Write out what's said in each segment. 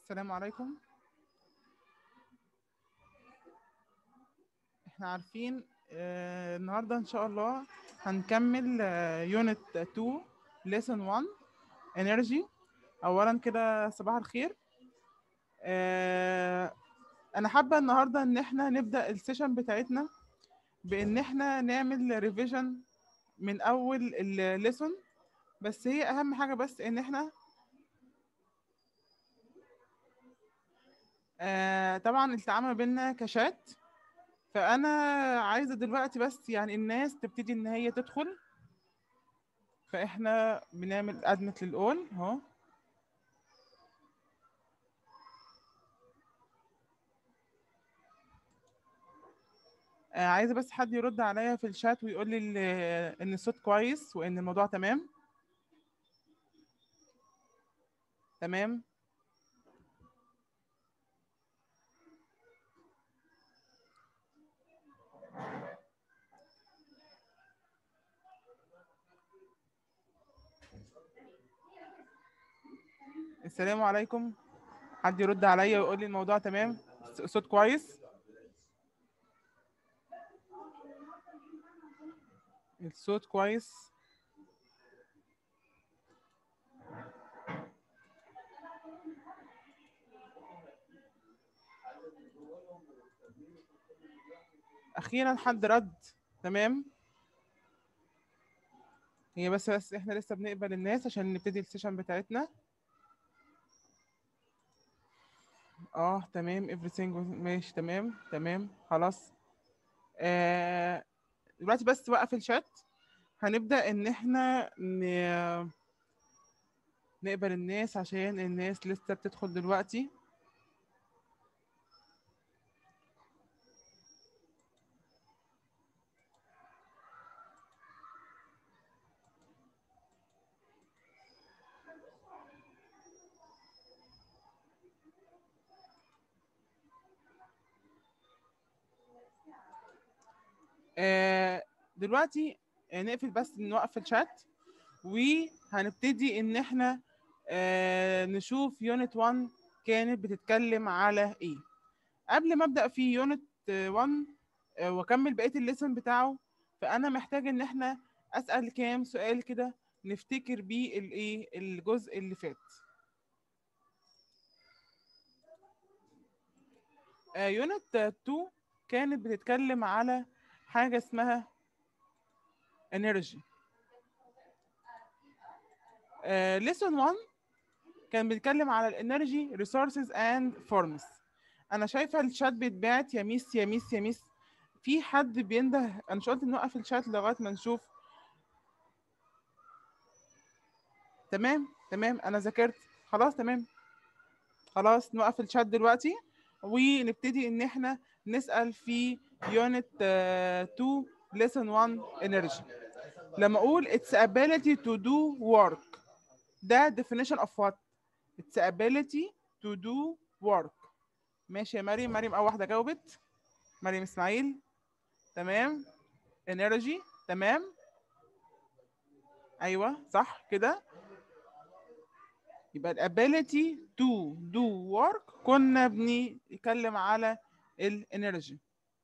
السلام عليكم احنا عارفين آه، النهارده ان شاء الله هنكمل يونت 2 ليسون 1 انرجي اولا كده صباح الخير آه، انا حابه النهارده ان احنا نبدا السيشن بتاعتنا بان احنا نعمل ريفيجن من اول الليسون بس هي اهم حاجه بس ان احنا آه طبعا التعامل بينا كشات فانا عايزه دلوقتي بس يعني الناس تبتدي ان هي تدخل فاحنا بنعمل ادمت للاول اهو آه عايزه بس حد يرد عليا في الشات ويقول لي ال- ان الصوت كويس وان الموضوع تمام تمام السلام عليكم حد يرد عليا ويقول لي الموضوع تمام الصوت كويس الصوت كويس اخيرا حد رد تمام هي بس بس احنا لسه بنقبل الناس عشان نبتدي السيشن بتاعتنا اه تمام everything was- ماشي تمام تمام خلاص آه دلوقتي بس وقف الشات هنبدأ ان احنا ن... نقبل الناس عشان الناس لسه بتدخل دلوقتي آه دلوقتي نقفل بس نوقف الشات وهنبتدي ان احنا آه نشوف يونت 1 كانت بتتكلم على ايه قبل ما ابدا في يونت 1 آه واكمل بقيه الليسن بتاعه فانا محتاج ان احنا اسال كام سؤال كده نفتكر بيه الايه الجزء اللي فات آه يونت 2 كانت بتتكلم على حاجه اسمها انرجي ليسون 1 كان بيتكلم على الانرجي ريسورسز اند فورمز انا شايفه الشات بيتبعت يا ميس يا ميس يا ميس في حد بينده انا مش قلت نوقف الشات لغايه ما نشوف تمام تمام انا ذاكرت خلاص تمام خلاص نوقف الشات دلوقتي ونبتدي ان احنا نسال في يونت 2 lesson 1 energy لما اقول its ability to do work ده definition of what its ability to do work ماشي يا مريم مريم اول واحده جاوبت مريم اسماعيل تمام energy تمام ايوه صح كده يبقى ال ability to do work كنا بنتكلم على الانرجي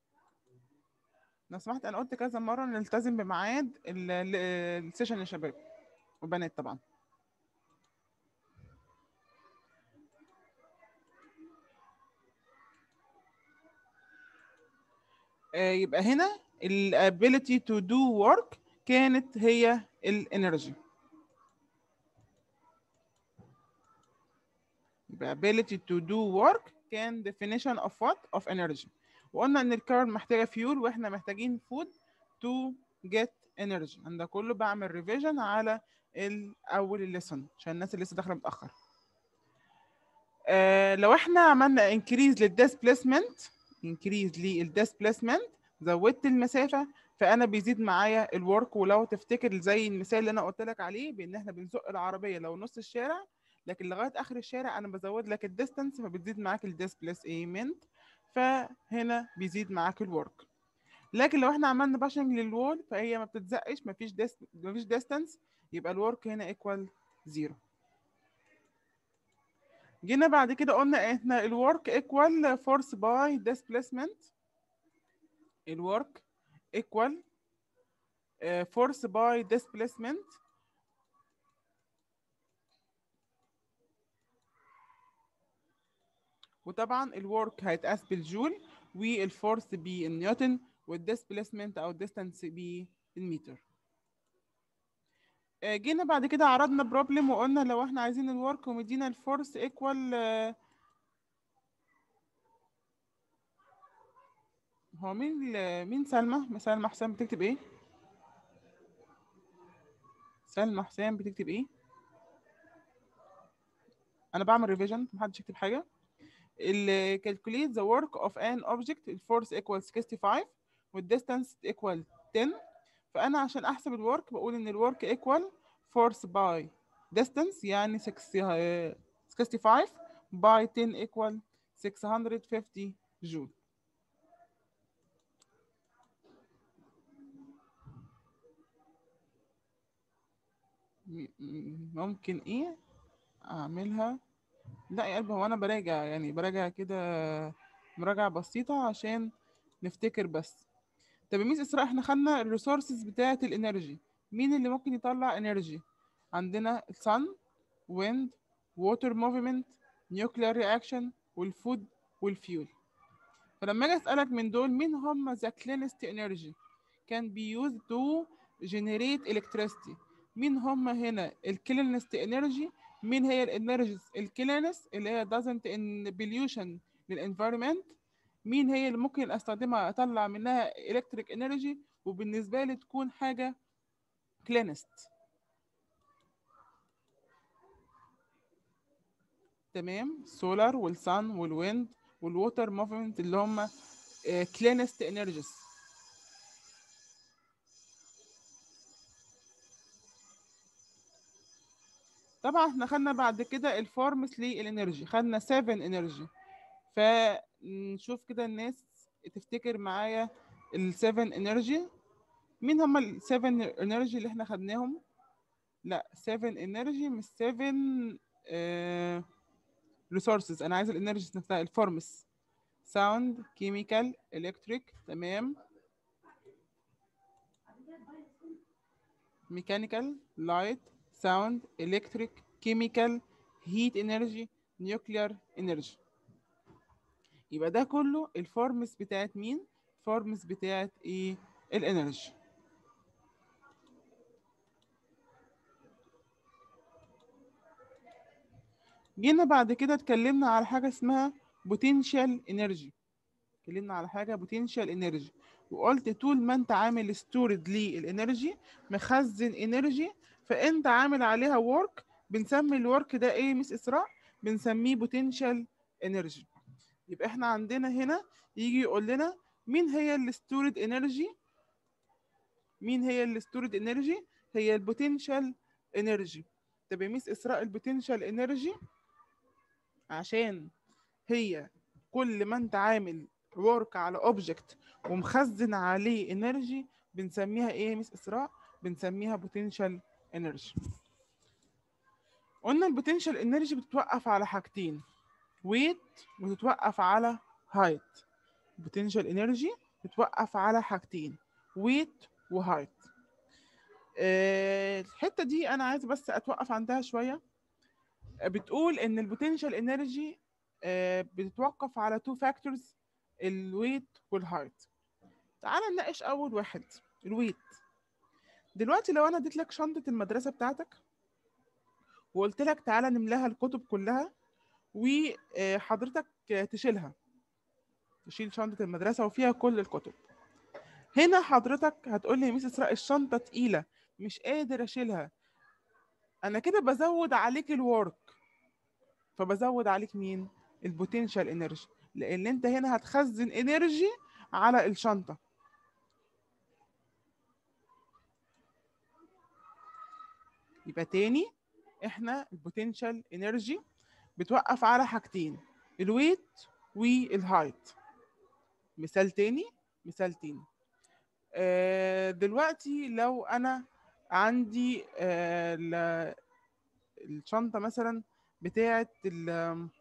لو سمحت انا قلت كذا مره نلتزم بميعاد ال- ال- السيشن يا شباب وبنات طبعا آه، يبقى هنا ال ability to do work كانت هي الانرجي يبقى ability to do work كان definition of what of energy وقلنا ان الكار محتاجه فيول واحنا محتاجين فود to get energy انا ده كله بعمل ريفيجن على الاول الليسون عشان الناس اللي لسه داخله متاخر آه لو احنا عملنا انكريز للديسبليسمنت انكريز للديسبليسمنت زودت المسافه فانا بيزيد معايا الورك ولو تفتكر زي المثال اللي انا قلت لك عليه بان احنا بنزق العربيه لو نص الشارع لكن لغايه اخر الشارع انا بزود لك الديستانس فبتزيد معاك الديسبليسمنت فهنا بيزيد معاك الورك لكن لو احنا عملنا باشنج للوول فهي ما بتتزقش مفيش ديس مفيش ديستانس يبقى الورك هنا ايكوال زيرو جينا بعد كده قلنا احنا الورك ايكوال فورس باي ديسبيسمنت الورك ايكوال فورس باي ديسبيسمنت وطبعا الورك هيتقاس بالجول والفورس بالنيوتن والديسبيسمنت او الديستانس بالمتر آه، جينا بعد كده عرضنا بروبلم وقلنا لو احنا عايزين الورك ومدينا الفورس ايكوال هو مين ال- مين سلمى سلمى حسام بتكتب ايه سلمى حسام بتكتب ايه انا بعمل ريفيجن محدش يكتب حاجه ال calculate the work of an object ال force equals 65 وال distance equal 10 فانا عشان احسب الورك بقول ان الورك equal force by distance يعني 60 آه، 65 by 10 equal 650 جول م- م- ممكن ايه اعملها لا يا قلبي هو انا براجع يعني براجع كده مراجعة بسيطة عشان نفتكر بس طب يا ميس اسراء احنا خدنا الريسورسز بتاعة الانرجي مين اللي ممكن يطلع انرجي عندنا السن wind water movement nuclear reaction والفود والفيول فلما اجي اسالك من دول مين هم the cleanest energy can be used to generate electricity مين هم هنا ال cleanest energy مين هي الانرجيز الكلينس اللي هي doesn't in pollution للانفيرمنت مين هي اللي ممكن استخدمها اطلع منها electric energy وبالنسبه لي تكون حاجه cleanest تمام سولار والسان والويند والووتر موفمنت اللي هم cleanest energies طبعا احنا خدنا بعد كده الفورمس للانرجي خدنا 7 انرجي فنشوف كده الناس تفتكر معايا ال 7 انرجي مين هم ال 7 انرجي اللي احنا خدناهم لا 7 انرجي مش 7 آه ريسورسز انا عايز الانرجيز نفسها الفورمس ساوند كيميكال الكتريك تمام ميكانيكال لايت sound, electric, chemical, heat energy, nuclear energy. يبقى ده كله الفورمز بتاعت مين؟ الفورمز بتاعت ايه؟ الانرجي. جينا بعد كده اتكلمنا على حاجة اسمها potential energy. اتكلمنا على حاجة potential energy. وقلت طول ما انت عامل ستورد للانرجي مخزن انرجي فانت عامل عليها ورك بنسمي الورك ده ايه مس اسراء بنسميه بوتنشال انرجي يبقى احنا عندنا هنا يجي يقول لنا مين هي الستورد انرجي مين هي الستورد انرجي هي البوتنشال انرجي طب يا ميس اسراء البوتنشال انرجي عشان هي كل ما انت عامل ورك على اوبجكت ومخزن عليه انرجي بنسميها ايه يا ميس اسراء بنسميها بوتنشال انرجي قلنا البوتنشال انرجي بتتوقف على حاجتين ويت وتتوقف على هايت البوتنشال انرجي بتوقف على حاجتين ويت وهايت أه الحته دي انا عايز بس اتوقف عندها شويه آه، بتقول ان البوتنشال انرجي أه بتتوقف على تو فاكتورز الويت والهايت تعال نناقش اول واحد الويت دلوقتي لو انا اديت لك شنطه المدرسه بتاعتك وقلت لك تعالى نملاها الكتب كلها وحضرتك تشيلها تشيل شنطه المدرسه وفيها كل الكتب هنا حضرتك هتقول لي يا ميس اسراء الشنطه تقيله مش قادر اشيلها انا كده بزود عليك الورك فبزود عليك مين البوتنشال انرجي لان انت هنا هتخزن انرجي على الشنطه يبقى تاني احنا البوتنشال انرجي بتوقف على حاجتين الويت والهايت مثال تاني مثال تاني آه دلوقتي لو انا عندي آه ال- الشنطه مثلا بتاعه ال-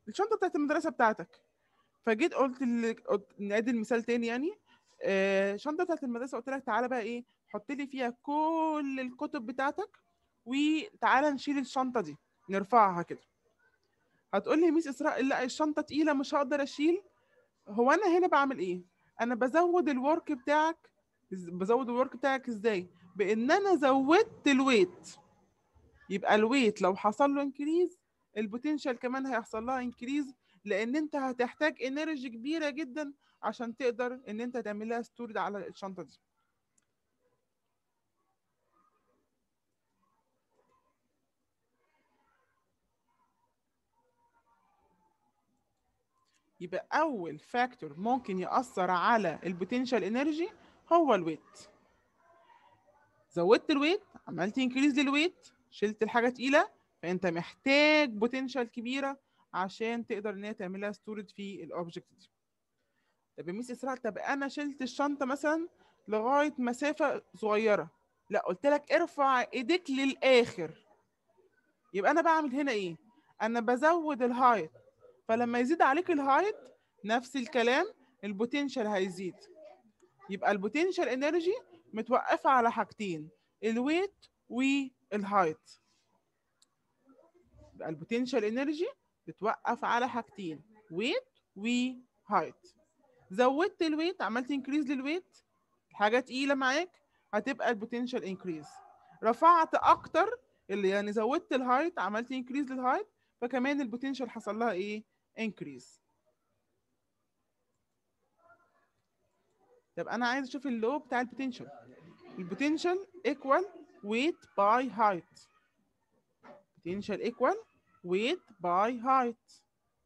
الشنطه بتاعت المدرسه بتاعتك فجيت قلت ل... قلت- نعيد المثال تاني يعني آه شنطه بتاعت المدرسه قلت لك تعالى بقى ايه حط لي فيها كل الكتب بتاعتك وتعالى نشيل الشنطه دي نرفعها كده هتقول لي ميس اسراء لا الشنطه تقيله مش هقدر اشيل هو انا هنا بعمل ايه انا بزود الورك بتاعك إز- بزود الورك بتاعك ازاي بان انا زودت الويت يبقى الويت لو حصل له انكريز البوتنشال كمان هيحصل لها انكريز لان انت هتحتاج انرجي كبيره جدا عشان تقدر ان انت تعمل لها ستورد على الشنطه دي يبقى اول فاكتور ممكن ياثر على البوتنشال انرجي هو الويت زودت الويت عملت انكريز للويت شلت الحاجه تقيله فانت محتاج بوتنشال كبيره عشان تقدر ان هي تعملها ستورج في الاوبجكت دي طب يا ميس اسراء طب انا شلت الشنطه مثلا لغايه مسافه صغيره لا قلت لك ارفع ايديك للاخر يبقى انا بعمل هنا ايه انا بزود الهايت فلما يزيد عليك الهايت نفس الكلام البوتنشال هيزيد يبقى البوتنشال انرجي متوقفه على حاجتين الويت والهايت يبقى البوتنشال انرجي بتوقف على حاجتين ويت وهايت زودت الويت عملت انكريز للويت حاجه تقيله معاك هتبقى البوتنشال انكريز رفعت اكتر اللي يعني زودت الهايت عملت انكريز للهايت فكمان البوتنشال حصل لها ايه انكريز طب انا عايز اشوف اللو بتاع البوتنشال البوتنشال ايكوال ويت باي هايت potential equal weight by height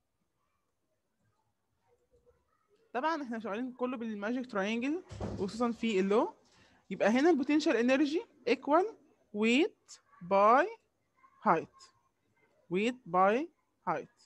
طبعا احنا شغالين كله بالماجيك تراينجل وخصوصا في اللو يبقى هنا البوتنشال انرجي equal weight by height weight by height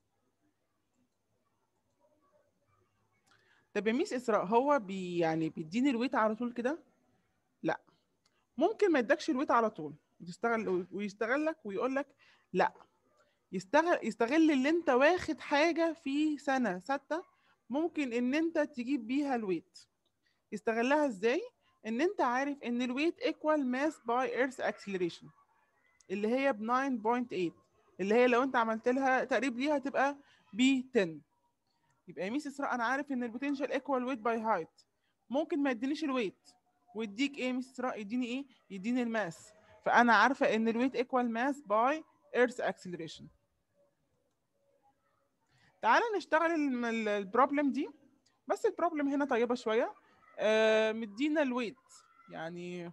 طب يا ميس اسراء هو بي يعني بيديني الويت على طول كده لا ممكن ما يدكش الويت على طول يشتغل ويشتغل لك ويقول لك لا يستغل يستغل اللي انت واخد حاجه في سنه سته ممكن ان انت تجيب بيها الويت يستغلها ازاي ان انت عارف ان الويت ايكوال ماس باي ايرث اكسلريشن اللي هي ب 9.8 اللي هي لو انت عملت لها تقريب ليها هتبقى ب 10 يبقى يا ميس اسراء انا عارف ان البوتنشال ايكوال ويت باي هايت ممكن ما يدينيش الويت ويديك ايه يا ميس اسراء يديني ايه يديني الماس فانا عارفه ان الويت ايكوال ماس باي ايرث اكسلريشن تعالى نشتغل البروبلم دي بس البروبلم هنا طيبه شويه آه مدينا الويت يعني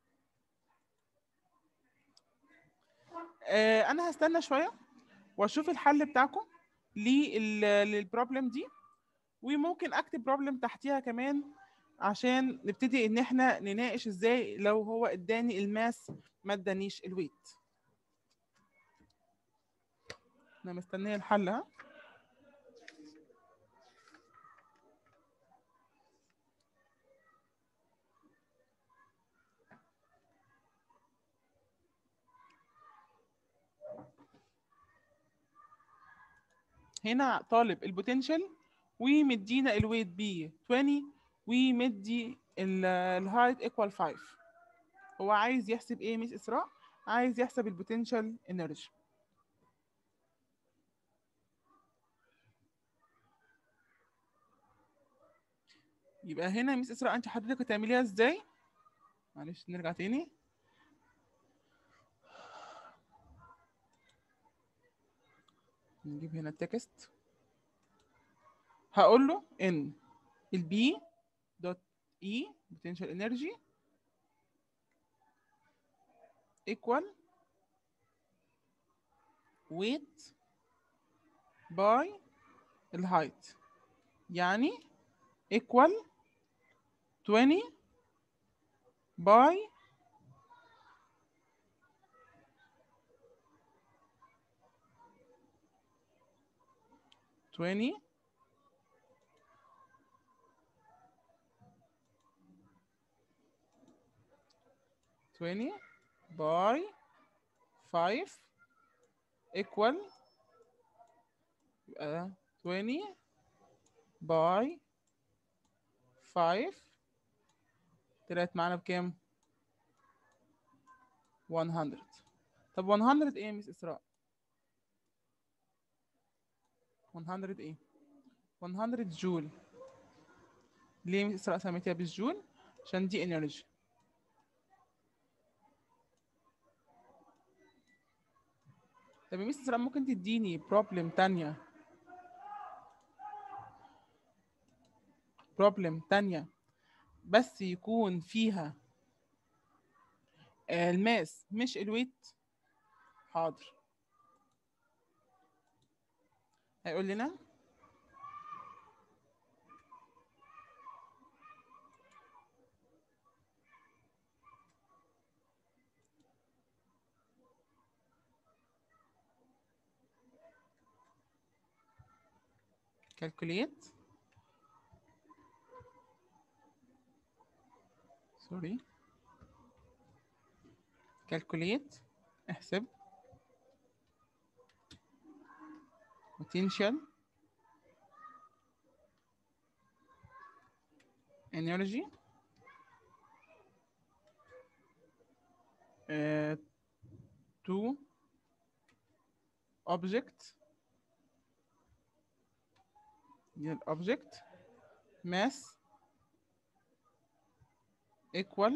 آه انا هستنى شويه واشوف الحل بتاعكم للبروبلم دي وممكن اكتب بروبلم تحتيها كمان عشان نبتدي ان احنا نناقش ازاي لو هو اداني الماس ما ادانيش الويت انا مستنيه الحل ها هنا طالب البوتنشال ومدينا الويت ب 20 ومدي الهايت ايكوال 5 هو عايز يحسب ايه ميس اسراء عايز يحسب البوتنشال انرجي يبقى هنا ميس اسراء انت حضرتك هتعمليها ازاي معلش نرجع تاني نجيب هنا التكست هقول له ان البي دوت اي potential energy equal weight by الهايت يعني equal 20 by twenty twenty by five equal يبقى 20 باي 5 طلعت معانا بكام 100 طب 100 ايه يا ميس اسراء 100 ايه 100 جول ليه ميس اسراء سميتها بالجول عشان دي انرجي طب يا ميس اسراء ممكن تديني بروبلم تانية بروبلم تانية بس يكون فيها آه، الماس مش الويت حاضر هيقول لنا calculate sorry calculate احسب potential energy uh, to object دي object mass equal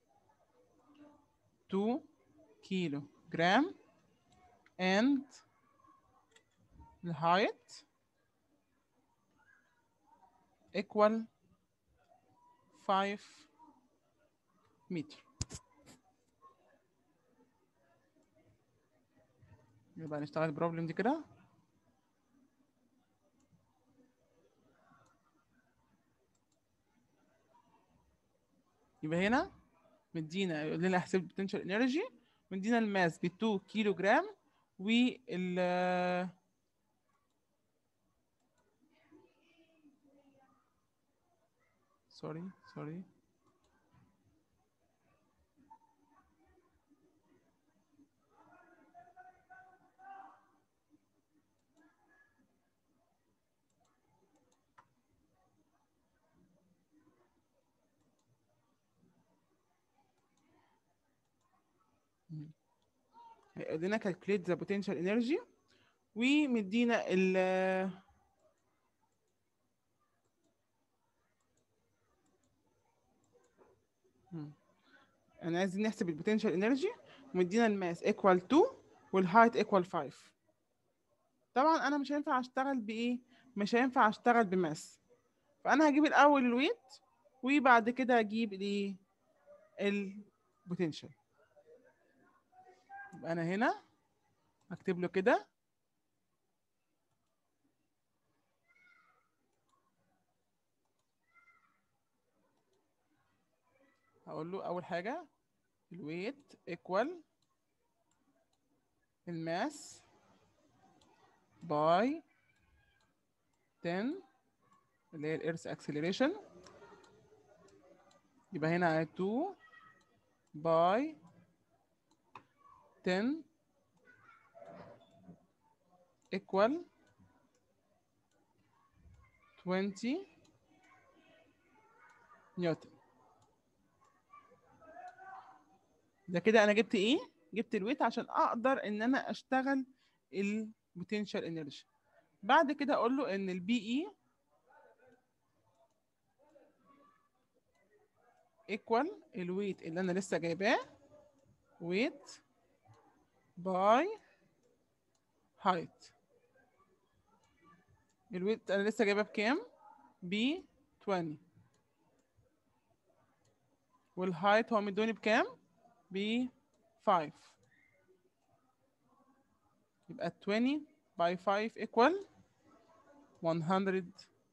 2 kilogram and the height equal 5 meter يبقى نشتغل البروبلم دي كده يبقى هنا مدينا يقول لنا احسب potential energy مدينا الماس ب 2 كيلو جرام وال سوري سوري ادينا calculate the potential energy ومدينا ال مم. انا عايزين نحسب البوتنشال انرجي ومدينا الماس equal 2 والهايت equal 5 طبعا انا مش هينفع اشتغل بايه مش هينفع اشتغل بماس فانا هجيب الاول الويت وبعد كده اجيب الايه البوتنشال يبقى انا هنا هكتب له كده هقول له اول حاجه الويت ايكوال الماس باي 10 اللي هي الارث اكسلريشن يبقى هنا 2 باي 10 equal 20 نيوتن ده كده انا جبت ايه جبت الويت عشان اقدر ان انا اشتغل البوتنشال انرجي بعد كده اقول له ان البي اي ايكوال الويت اللي انا لسه جايباه ويت باي هايت الويت انا لسه جايباه بكام ب 20 والهايت هو مدوني بكام ب 5 يبقى 20 باي 5 equal 100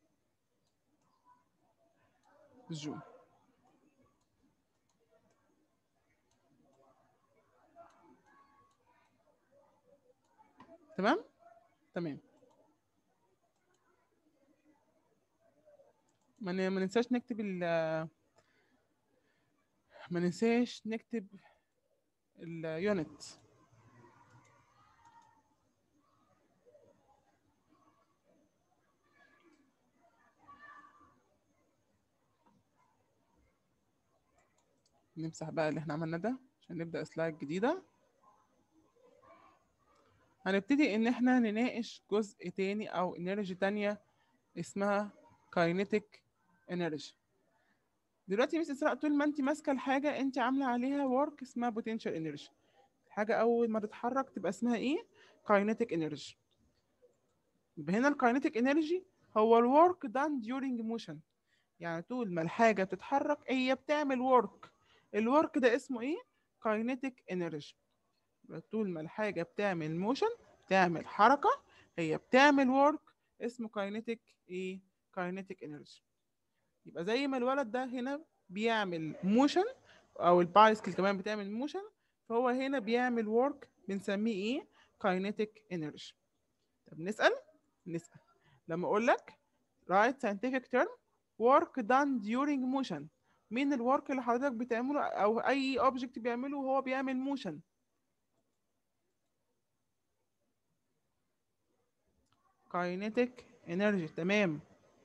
جول تمام تمام ما ن- ما ننساش نكتب ال ما ننساش نكتب اليونت نمسح بقى اللي احنا عملناه ده عشان نبدأ سلايد جديدة هنبتدي ان احنا نناقش جزء تاني او انرجي تانية اسمها كاينيتيك انرجي دلوقتي مس اسراء طول ما انت ماسكه الحاجه انت عامله عليها ورك اسمها بوتنشال انرجي الحاجه اول ما تتحرك تبقى اسمها ايه كاينيتيك انرجي يبقى هنا الكاينيتيك انرجي هو الورك done during motion يعني طول ما الحاجه بتتحرك هي بتعمل ورك الورك ده اسمه ايه كاينيتيك انرجي طول ما الحاجه بتعمل موشن بتعمل حركه هي بتعمل ورك اسمه كاينيتيك ايه كاينيتيك انرجي يبقى زي ما الولد ده هنا بيعمل موشن او البايسكل كمان بتعمل موشن فهو هنا بيعمل ورك بنسميه ايه كاينيتيك انرجي طب نسال نسال لما اقول لك write scientific term work done during motion مين الورك اللي حضرتك بتعمله او اي اوبجكت بيعمله وهو بيعمل موشن كاينيتيك انرجي تمام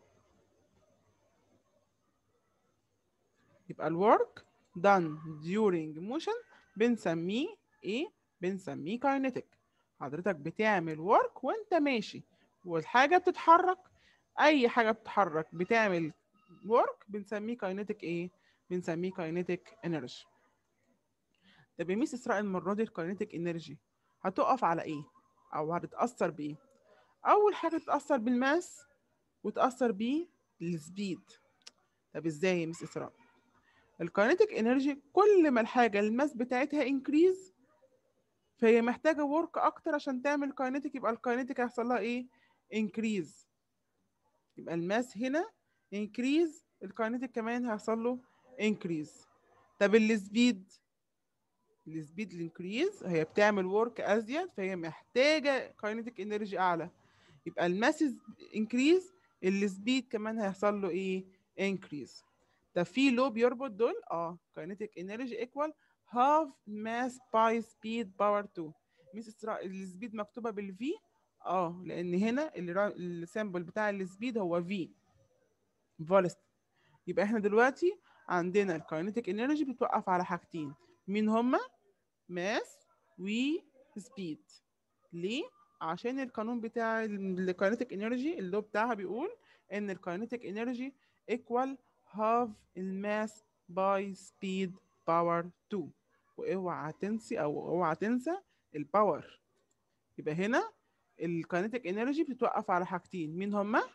يبقى الورك done during motion بنسميه ايه بنسميه كاينيتيك حضرتك بتعمل ورك وانت ماشي والحاجه بتتحرك اي حاجه بتتحرك بتعمل ورك بنسميه كاينيتيك ايه بنسميه كاينيتيك انرجي طب يا ميس اسراء المره دي الكاينيتيك انرجي هتقف على ايه او هتتاثر بايه اول حاجه تتاثر بالماس وتاثر بالسبيد طب ازاي يا ميس اسراء الكاينيتيك انرجي كل ما الحاجه الماس بتاعتها انكريز فهي محتاجه ورك اكتر عشان تعمل كاينيتيك يبقى الكاينيتيك هيحصل لها ايه انكريز يبقى الماس هنا انكريز الكاينيتيك كمان هيحصل له انكريز طب السبيد السبيد الانكريز هي بتعمل ورك ازيد فهي محتاجه كاينيتيك انرجي اعلى يبقى الماس انكريز السبيد كمان هيحصل له ايه انكريز ده في لو بيربط دول اه كاينيتيك انرجي ايكوال هاف ماس باي سبيد باور 2 ميس اسراء السبيد مكتوبه بالفي اه لان هنا السامبل بتاع السبيد هو في فولست يبقى احنا دلوقتي عندنا الكاينيتيك انرجي بتوقف على حاجتين مين هما ماس وسبيد ليه عشان القانون بتاع الكاينيتيك انرجي اللي هو بتاعها بيقول ان الكاينيتيك انرجي ايكوال هاف الماس باي سبيد باور 2 واوعى تنسي او اوعى تنسى الباور يبقى هنا الكاينيتيك انرجي بتتوقف على حاجتين مين هما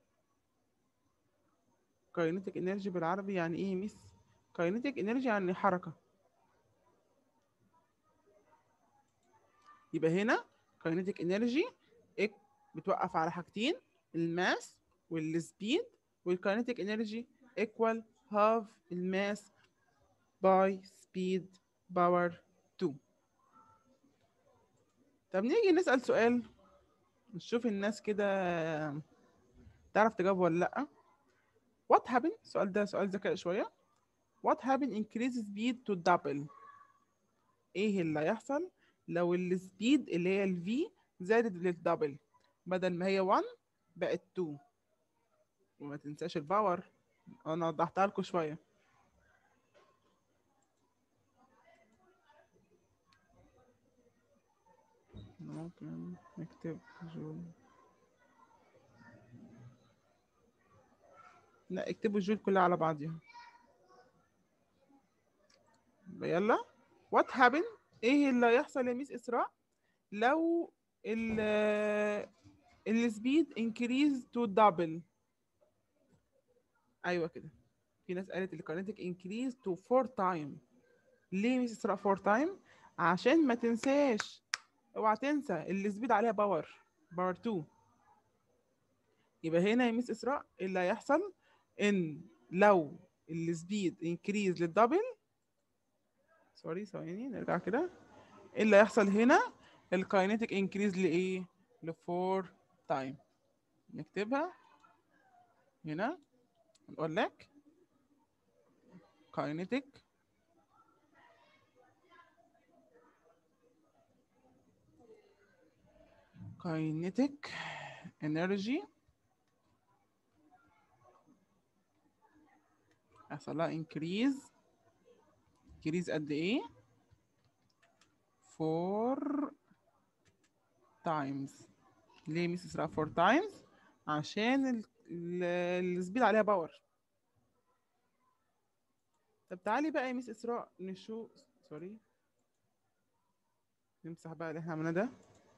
كاينيتيك انرجي بالعربي يعني ايه ميس كاينيتيك انرجي يعني حركه يبقى هنا كاينيتيك انرجي بتوقف على حاجتين الماس والسبيد والكاينيتيك انرجي equal half الماس by speed power 2 طب نيجي نسأل سؤال نشوف الناس كده تعرف تجاوب ولا لأ what happen السؤال ده سؤال ذكاء شوية what happen increase speed to double ايه اللي هيحصل لو السبيد اللي هي ال v زادت للدبل بدل ما هي 1 بقت 2 وما تنساش الباور انا وضحتها لكم شويه ممكن نكتب جول لا اكتبوا الجول كلها على بعضيها يلا وات هابن ايه اللي هيحصل يا ميس اسراء لو ال السبيد انكريز تو دبل ايوه كده في ناس قالت الكاينتيك انكريز تو فور تايم ليه ميس اسراء فور تايم عشان ما تنساش اوعى تنسى السبيد عليها باور باور 2 يبقى هنا يا ميس اسراء اللي هيحصل ان لو السبيد انكريز للدبل سوري ثواني نرجع كده ايه اللي هيحصل هنا الكاينيتيك انكريز لايه لفور تايم نكتبها هنا نقول لك كاينيتيك kinetic energy هيحصل لها increase increase قد ايه 4 times ليه ميس اسراء 4 times عشان ال- ال- السبيد عليها باور طب تعالي بقى يا ميس اسراء نشوف سوري نمسح بقى اللي احنا عملناه ده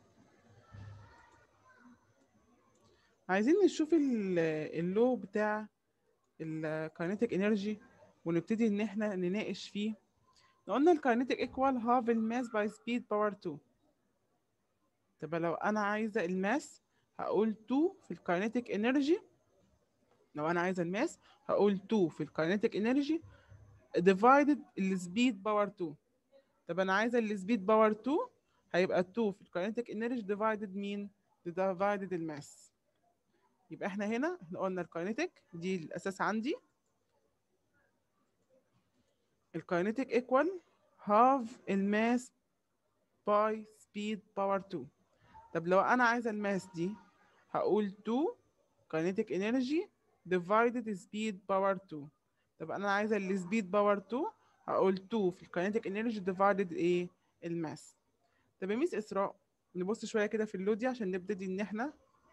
عايزين نشوف ال- اللو بتاع الكاينيتيك انرجي ونبتدي ان احنا نناقش فيه قلنا الكاينيتيك ايكوال هاف الماس باي سبيد باور 2 طب لو انا عايزه الماس هقول 2 في الكاينيتيك انرجي لو انا عايزه الماس هقول 2 في الكاينيتيك انرجي ديفايدد السبيد باور 2 طب انا عايزه السبيد باور 2 هيبقى 2 في الكاينيتيك انرجي ديفايدد مين ديفايدد الماس يبقى احنا هنا احنا قلنا الكاينيتيك دي الاساس عندي الكاينيتيك ايكوال هاف الماس باي سبيد باور 2 طب لو انا عايزه الماس دي هقول 2 كاينيتيك انرجي ديفايدد سبيد باور 2 طب انا عايزه السبيد باور 2 هقول 2 في الكاينيتيك انرجي ديفايدد ايه الماس طب يا ميس اسراء نبص شويه كده في اللود دي عشان نبتدي ان احنا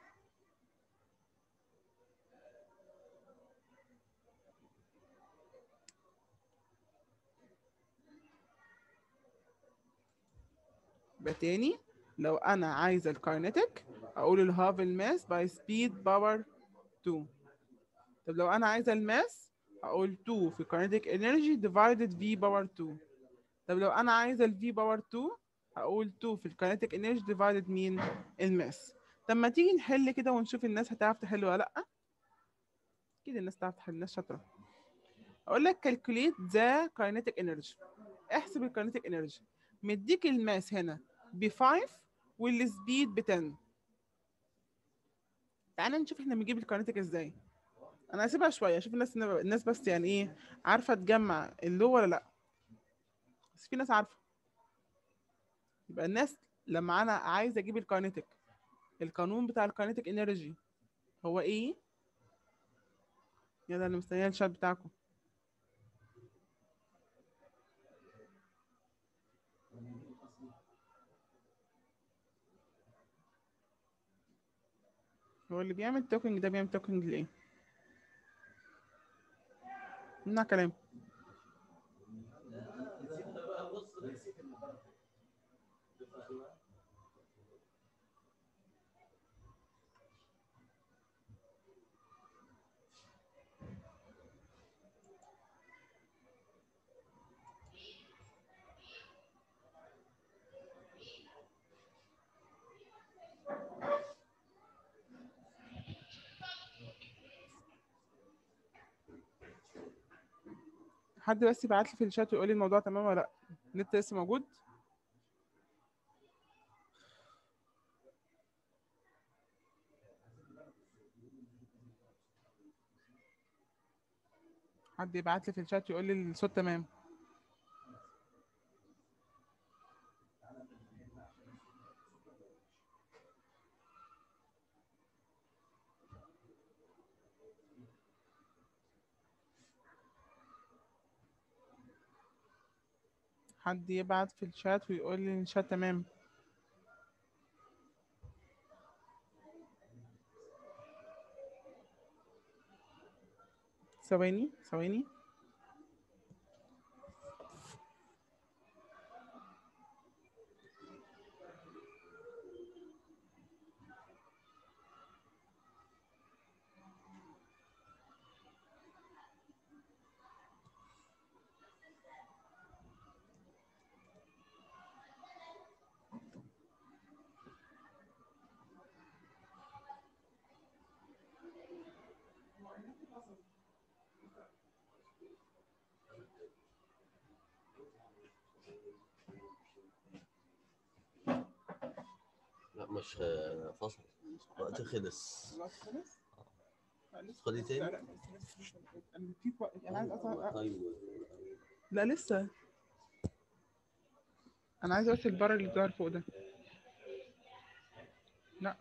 يبقى تاني لو انا عايزه الكاينيتيك اقول الهاف الماس باي سبيد باور 2 طب لو انا عايزه الماس هقول 2 في كاينيتيك انرجي ديفايدد في باور 2 طب لو انا عايزه الفي باور 2 هقول 2 في الكاينيتيك انرجي ديفايدد مين الماس طب ما تيجي نحل كده ونشوف الناس هتعرف تحل ولا لا اكيد الناس تعرف تحل الناس شاطره اقول لك كالكوليت ذا كاينيتيك انرجي احسب الكاينيتيك انرجي مديك الماس هنا ب 5 والسبيد ب 10 تعالى نشوف احنا بنجيب الكاينيتيك ازاي انا هسيبها شويه اشوف الناس الناس بس يعني ايه عارفه تجمع اللي هو ولا لا بس في ناس عارفه يبقى الناس لما انا عايز اجيب الكاينيتيك القانون بتاع الكاينيتيك انرجي هو ايه يلا انا مستنيه الشات بتاعكم هو اللي بيعمل توكينج ده بيعمل توكينج ليه منع كلام حد بس يبعت لي في الشات ويقول لي الموضوع تمام ولا لا النت لسه موجود حد يبعت لي في الشات يقول لي الصوت تمام حد يبعت في الشات ويقول لي الشات تمام ثواني ثواني لا مش آه، فصل وقت خلص خدي تاني انا عايز أصلا طيب لا لسه انا عايز بس البر اللي ظهر فوق ده لا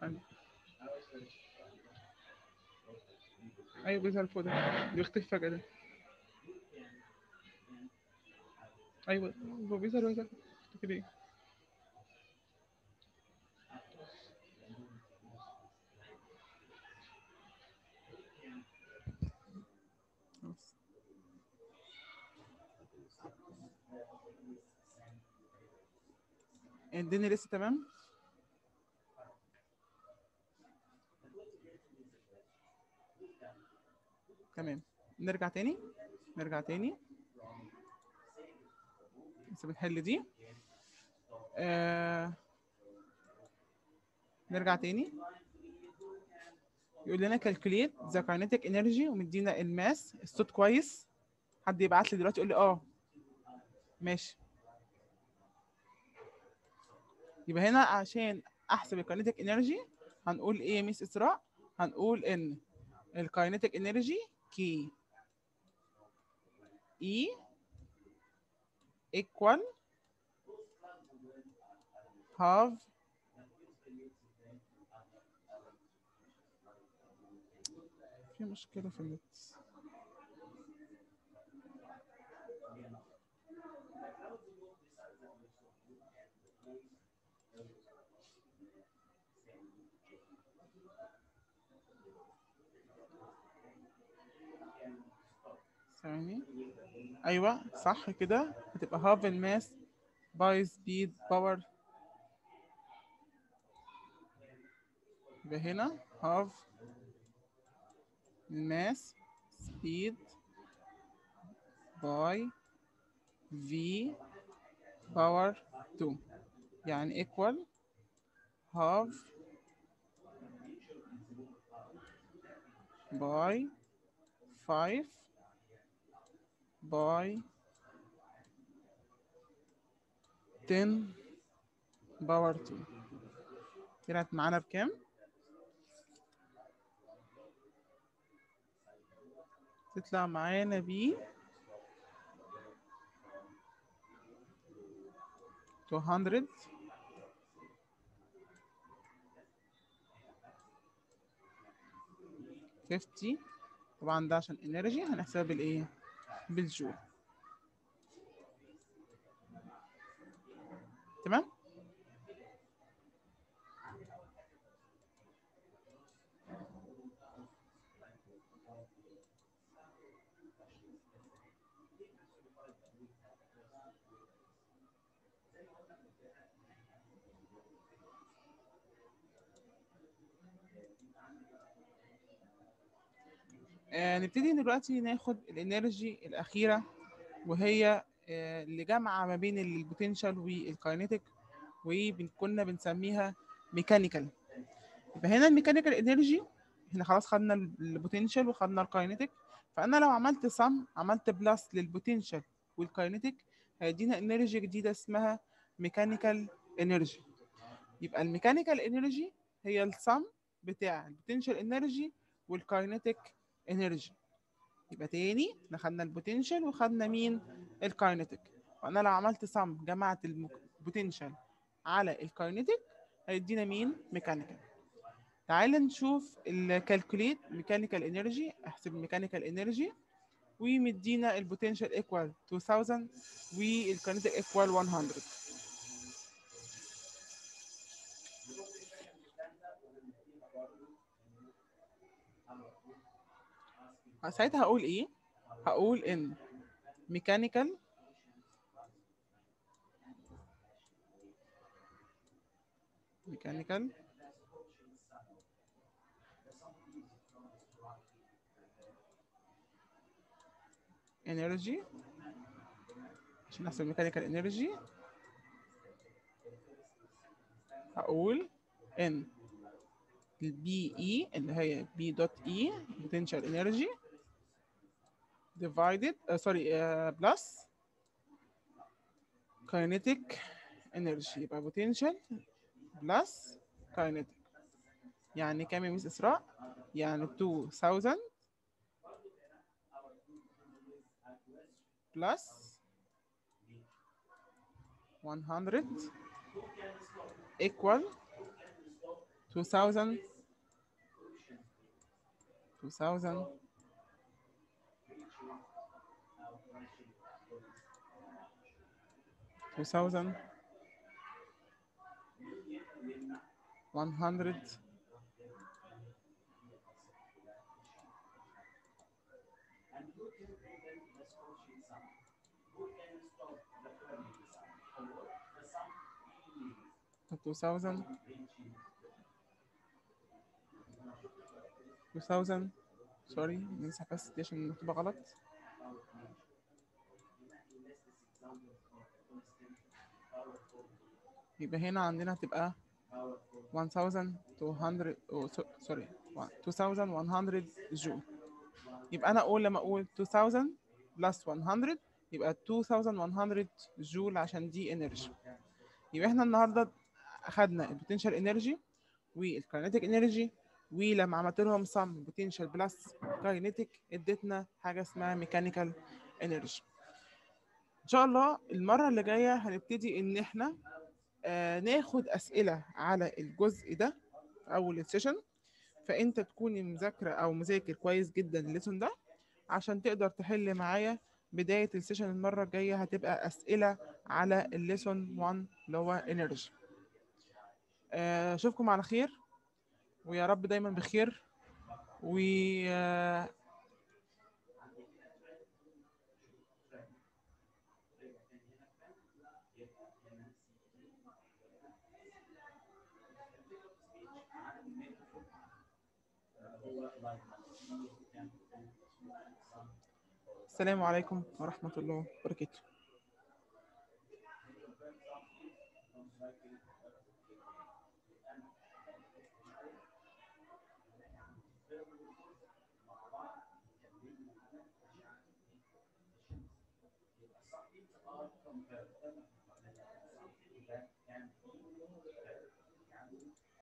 ايوه بيظهر فوق ده بيختفي فجأة ده ايوه هو بيظهر ويظهر تفتكر ايه خلاص. الدنيا لسه تمام تمام نرجع تاني نرجع تاني لسه بنحل دي آه... نرجع تاني يقول لنا calculate the kinetic energy ومدينا الماس الصوت كويس حد يبعت لي دلوقتي يقول لي اه ماشي يبقى هنا عشان احسب الكاينيتيك انرجي هنقول ايه يا ميس اسراء هنقول ان الكاينيتيك انرجي كي اي equal half في مشكلة في النت ثواني ايوه صح كده هتبقى half الماس باي سبيد باور يبقى هنا half الماس سبيد باي في باور 2 يعني equal half باي 5 باي 10 باور 2 طلعت معانا بكام؟ تطلع معانا ب 200 50 طبعا ده عشان انرجي هنحسبها بالايه؟ بالجول تمام؟ آه نبتدي دلوقتي ناخد الانرجي الاخيره وهي آه اللي جامعه ما بين البوتنشال والكاينيتيك وكنا بنسميها ميكانيكال يبقى هنا الميكانيكال انرجي احنا خلاص خدنا البوتنشال وخدنا الكاينيتيك فانا لو عملت سم عملت بلس للبوتنشال والكاينيتيك هيدينا انرجي جديده اسمها ميكانيكال انرجي يبقى الميكانيكال انرجي هي السم بتاع البوتنشال انرجي والكاينيتيك انرجي يبقى تاني احنا خدنا البوتنشال وخدنا مين الكاينيتيك وانا لو عملت سم جمعت البوتنشال على الكاينيتيك هيدينا مين ميكانيكال تعال نشوف الكالكوليت ميكانيكال انرجي احسب الميكانيكال انرجي ومدينا البوتنشال ايكوال 2000 والكاينيتيك ايكوال 100 ساعتها هقول ايه هقول ان ميكانيكال ميكانيكال انرجي عشان نحسب ميكانيكال انرجي هقول ان البي اي اللي هي بي دوت اي potential energy divided uh, sorry uh, plus kinetic energy يبقى potential plus kinetic يعني كام يا مس اسراء؟ يعني 2000 plus 100 equal 2000 2000 2000 2000 100 2000 2000 سوري نمسح بس دي عشان مكتوبة غلط يبقى هنا عندنا هتبقى 1200 أو سو- سوري 2100 جول يبقى انا اقول لما اقول 2000 بلس 100 يبقى 2100 جول عشان دي انرجي يبقى احنا النهارده اخدنا البوتنشال انرجي والكاينيتيك انرجي ولما عملت لهم سم بوتنشال بلس كاينيتيك ادتنا حاجه اسمها ميكانيكال انرجي ان شاء الله المره اللي جايه هنبتدي ان احنا آه ناخد اسئله على الجزء ده في اول السيشن فانت تكوني مذاكره او مذاكر كويس جدا الليسون ده عشان تقدر تحل معايا بدايه السيشن المره الجايه هتبقى اسئله على الليسون 1 اللي هو انرجي آه، اشوفكم على خير ويا رب دايما بخير و آه، السلام عليكم ورحمة الله وبركاته